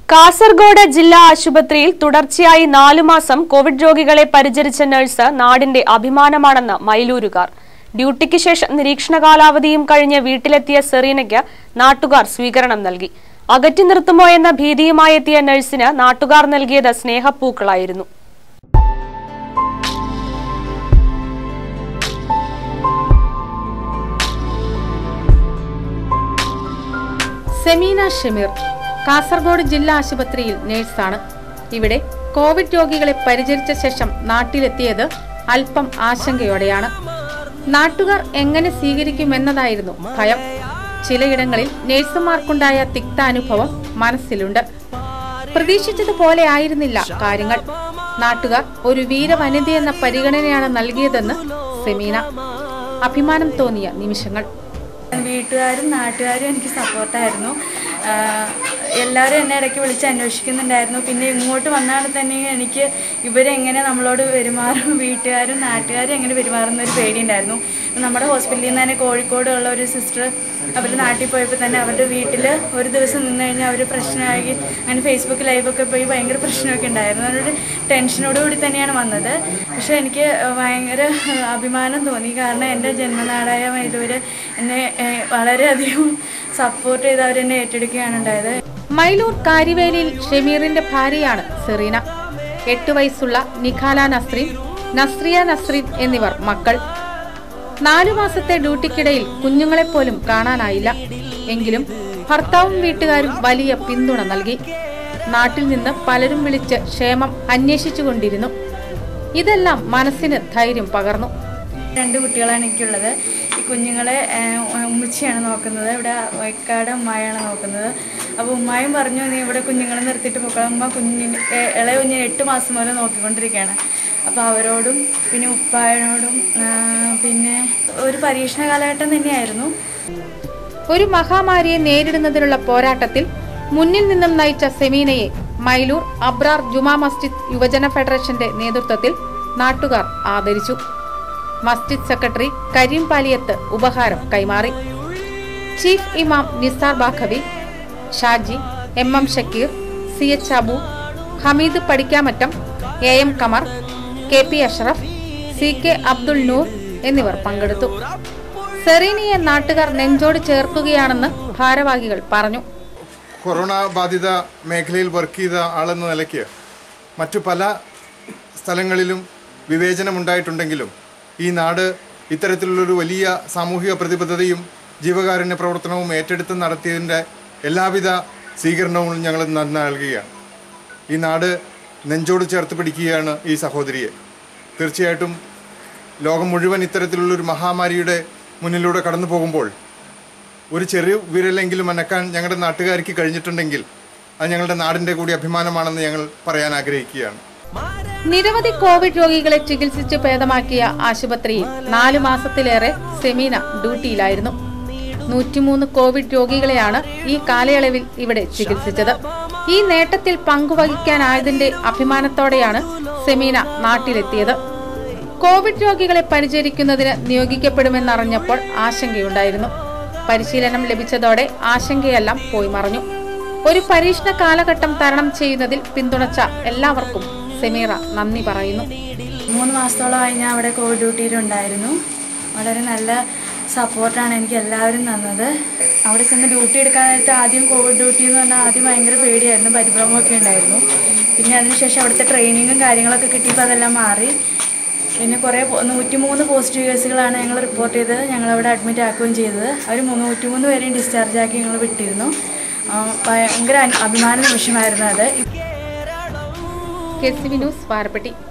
കാസർഗോഡ് ജില്ലാ ആശുപത്രിയിൽ തുടർച്ചയായി നാലു മാസം കോവിഡ് രോഗികളെ പരിചരിച്ച നഴ്സ് നാടിന്റെ അഭിമാനമാണെന്ന് മൈലൂരുകാർ ഡ്യൂട്ടിക്ക് ശേഷം നിരീക്ഷണ കാലാവധിയും കഴിഞ്ഞ് വീട്ടിലെത്തിയ സെറീനയ്ക്ക് നാട്ടുകാർ സ്വീകരണം നൽകി അകറ്റി നിർത്തുമോ എന്ന ഭീതിയുമായി എത്തിയ നഴ്സിന് നാട്ടുകാർ നൽകിയത് സ്നേഹപ്പൂക്കളായിരുന്നു സെമീന ഷമീർ കാസർഗോഡ് ജില്ലാ ആശുപത്രിയിൽ നഴ്സാണ് ഇവിടെ കോവിഡ് രോഗികളെ പരിചരിച്ച ശേഷം നാട്ടിലെത്തിയത് അല്പം ആശങ്കയോടെയാണ് നാട്ടുകാർ എങ്ങനെ സ്വീകരിക്കുമെന്നതായിരുന്നു ഭയം ചിലയിടങ്ങളിൽ നഴ്സുമാർക്കുണ്ടായ തിക്താനുഭവം മനസ്സിലുണ്ട് പ്രതീക്ഷിച്ചതുപോലെ ആയിരുന്നില്ല കാര്യങ്ങൾ നാട്ടുകാർ ഒരു വീരവനിതയെന്ന പരിഗണനയാണ് നൽകിയതെന്ന് സെമീന അഭിമാനം തോന്നിയ നിമിഷങ്ങൾ വീട്ടുകാരും നാട്ടുകാരും എനിക്ക് സപ്പോർട്ടായിരുന്നു എല്ലാവരും എന്നെ ഇടയ്ക്ക് വിളിച്ച് അന്വേഷിക്കുന്നുണ്ടായിരുന്നു പിന്നെ ഇങ്ങോട്ട് വന്നാൽ തന്നെ എനിക്ക് ഇവരെങ്ങനെ നമ്മളോട് പെരുമാറും വീട്ടുകാരും നാട്ടുകാരും എങ്ങനെ പെരുമാറുന്ന ഒരു പേടിയുണ്ടായിരുന്നു നമ്മുടെ ഹോസ്പിറ്റലിൽ നിന്ന് തന്നെ കോഴിക്കോട് ഉള്ള ഒരു സിസ്റ്റർ അവർ നാട്ടിൽ പോയപ്പോൾ തന്നെ അവരുടെ വീട്ടിൽ ഒരു ദിവസം നിന്ന് കഴിഞ്ഞാൽ അവർ പ്രശ്നമായി അങ്ങനെ ഫേസ്ബുക്ക് ലൈവൊക്കെ പോയി ഭയങ്കര പ്രശ്നമൊക്കെ ഉണ്ടായിരുന്നു അതിനൊരു ടെൻഷനോടുകൂടി തന്നെയാണ് വന്നത് പക്ഷേ എനിക്ക് ഭയങ്കര അഭിമാനം തോന്നി കാരണം എൻ്റെ ജന്മനാടായ മൈലൂര് എന്നെ ഏഹ്, വളരെയധികം സപ്പോർട്ട് ചെയ്ത് അവരെന്നെ ഏറ്റെടുക്കുകയാണ് ഉണ്ടായത് മൈലൂർ കാരിവേലിയിൽ ഷമീറിന്റെ ഭാര്യയാണ് സെറീന എട്ട് വയസ്സുള്ള നിഖാല നസ്രീൻ നസ്രിയ നസ്രീൻ എന്നിവർ മക്കൾ നാലു മാസത്തെ ഡ്യൂട്ടിക്കിടയിൽ കുഞ്ഞുങ്ങളെപ്പോലും കാണാനായില്ല എങ്കിലും ഭർത്താവും വീട്ടുകാരും വലിയ പിന്തുണ നൽകി നാട്ടിൽ നിന്ന് പലരും വിളിച്ച് ക്ഷേമം അന്വേഷിച്ചുകൊണ്ടിരുന്നു ഇതെല്ലാം മനസ്സിന് ധൈര്യം പകർന്നു രണ്ട് കുട്ടികളാണ് എനിക്കുള്ളത് ഈ കുഞ്ഞുങ്ങളെ ഏഹ്, ഉമ്മച്ചിയാണ് നോക്കുന്നത് ഇവിടെ വൈക്കാട് ഉമ്മായാണ് നോക്കുന്നത് അപ്പോൾ ഉമ്മായും പറഞ്ഞു നീ ഇവിടെ കുഞ്ഞുങ്ങളെ നിർത്തിയിട്ട് പോക്കണം ഉമ്മ കുഞ്ഞിന് ഏഹ്, ഇളയ കുഞ്ഞിനെ എട്ട് മാസം മുതൽ നോക്കിക്കൊണ്ടിരിക്കുകയാണ് അപ്പോൾ അവരോടും പിന്നെ ഉപ്പായനോടും ആഹ്, പിന്നെ ഒരു പരീക്ഷണ കാലഘട്ടം തന്നെയായിരുന്നു ഒരു മഹാമാരിയെ നേരിടുന്നതിനുള്ള പോരാട്ടത്തിൽ മുന്നിൽ നിന്നും നയിച്ച സെമീനയെ മൈലൂർ അബ്രാർ ജുമാ മസ്ജിദ് യുവജന ഫെഡറേഷന്റെ നേതൃത്വത്തിൽ നാട്ടുകാർ ആദരിച്ചു മസ്ജിദ് സെക്രട്ടറി കരീം പാലിയത്ത് ഉപഹാരം കൈമാറി ചീഫ് ഇമാം Nisar Baqavi Shaji M M Shakeer C H Abu Hameed Padikkamattam A M Qamar K P Ashraf C K Abdul Noor എന്നിവർ പങ്കെടുത്തു സെറീനിയെ നാട്ടുകാർ നെഞ്ചോട് ചേർക്കുകയാണെന്ന് ഭാരവാഹികൾ പറഞ്ഞു കൊറോണ ബാധിത മേഖലയിൽ വർക്ക് ചെയ്ത ആളെന്ന നിലയ്ക്ക് മറ്റു പല സ്ഥലങ്ങളിലും വിവേചനമുണ്ടായിട്ടുണ്ടെങ്കിലും ഈ നാട് ഇത്തരത്തിലുള്ളൊരു വലിയ സാമൂഹിക പ്രതിബദ്ധതയും ജീവകാരുണ്യ പ്രവർത്തനവും ഏറ്റെടുത്ത് നടത്തിയതിൻ്റെ എല്ലാവിധ സ്വീകരണവും ഞങ്ങൾ നന്ദി നൽകുകയാണ് ഈ നാട് നെഞ്ചോട് ചേർത്ത് പിടിക്കുകയാണ് ഈ സഹോദരിയെ തീർച്ചയായിട്ടും ലോകം മുഴുവൻ ഇത്തരത്തിലുള്ളൊരു മഹാമാരിയുടെ മുന്നിലൂടെ കടന്നു പോകുമ്പോൾ ഒരു ചെറിയ വിരലെങ്കിലും അനക്കാൻ ഞങ്ങളുടെ നാട്ടുകാർക്ക് കഴിഞ്ഞിട്ടുണ്ടെങ്കിൽ അത് ഞങ്ങളുടെ നാടിൻ്റെ കൂടി അഭിമാനമാണെന്ന് ഞങ്ങൾ പറയാൻ ആഗ്രഹിക്കുകയാണ് നിരവധി കോവിഡ് രോഗികളെ ചികിത്സിച്ച് ഭേദമാക്കിയ ആശുപത്രിയിൽ നാലു മാസത്തിലേറെ സെമീന ഡ്യൂട്ടിയിലായിരുന്നു നൂറ്റിമൂന്ന് കോവിഡ് രോഗികളെയാണ് ഈ കാലയളവിൽ ഇവിടെ ചികിത്സിച്ചത് ഈ നേട്ടത്തിൽ പങ്കുവഹിക്കാനായതിന്റെ അഭിമാനത്തോടെയാണ് സെമീന നാട്ടിലെത്തിയത് കോവിഡ് രോഗികളെ പരിചരിക്കുന്നതിന് നിയോഗിക്കപ്പെടുമെന്നറിഞ്ഞപ്പോൾ ആശങ്കയുണ്ടായിരുന്നു പരിശീലനം ലഭിച്ചതോടെ ആശങ്കയെല്ലാം പോയി മറഞ്ഞു ഒരു പരീക്ഷണ കാലഘട്ടം തരണം ചെയ്യുന്നതിൽ പിന്തുണച്ച എല്ലാവർക്കും സെമീറ നന്ദി പറയുന്നു മൂന്ന് മാസത്തോളമായി ഞാൻ അവിടെ കോവിഡ് ഡ്യൂട്ടിയിലുണ്ടായിരുന്നു വളരെ നല്ല സപ്പോർട്ടാണ് എനിക്ക് എല്ലാവരും തന്നത് അവിടെ ചെന്ന് ഡ്യൂട്ടി എടുക്കാനായിട്ട് ആദ്യം കോവിഡ് ഡ്യൂട്ടി എന്ന് പറഞ്ഞാൽ ആദ്യം ഭയങ്കര പേടിയായിരുന്നു പരിഭ്രമമൊക്കെ ഉണ്ടായിരുന്നു പിന്നെ അതിനുശേഷം അവിടുത്തെ ട്രെയിനിങ്ങും കാര്യങ്ങളൊക്കെ കിട്ടിയപ്പോൾ അതെല്ലാം മാറി പിന്നെ കുറേ നൂറ്റിമൂന്ന് പോസിറ്റീവ് കേസുകളാണ് ഞങ്ങൾ റിപ്പോർട്ട് ചെയ്ത് ഞങ്ങളവിടെ അഡ്മിറ്റ് ആക്കുകയും ചെയ്തത് അവർ നൂറ്റിമൂന്ന് പേരെയും ഡിസ്ചാർജ് ആക്കി ഞങ്ങൾ വിട്ടിരുന്നു ആ, ഭയങ്കര അഭിമാന നിമിഷമായിരുന്നു അത് K C V news Varappetty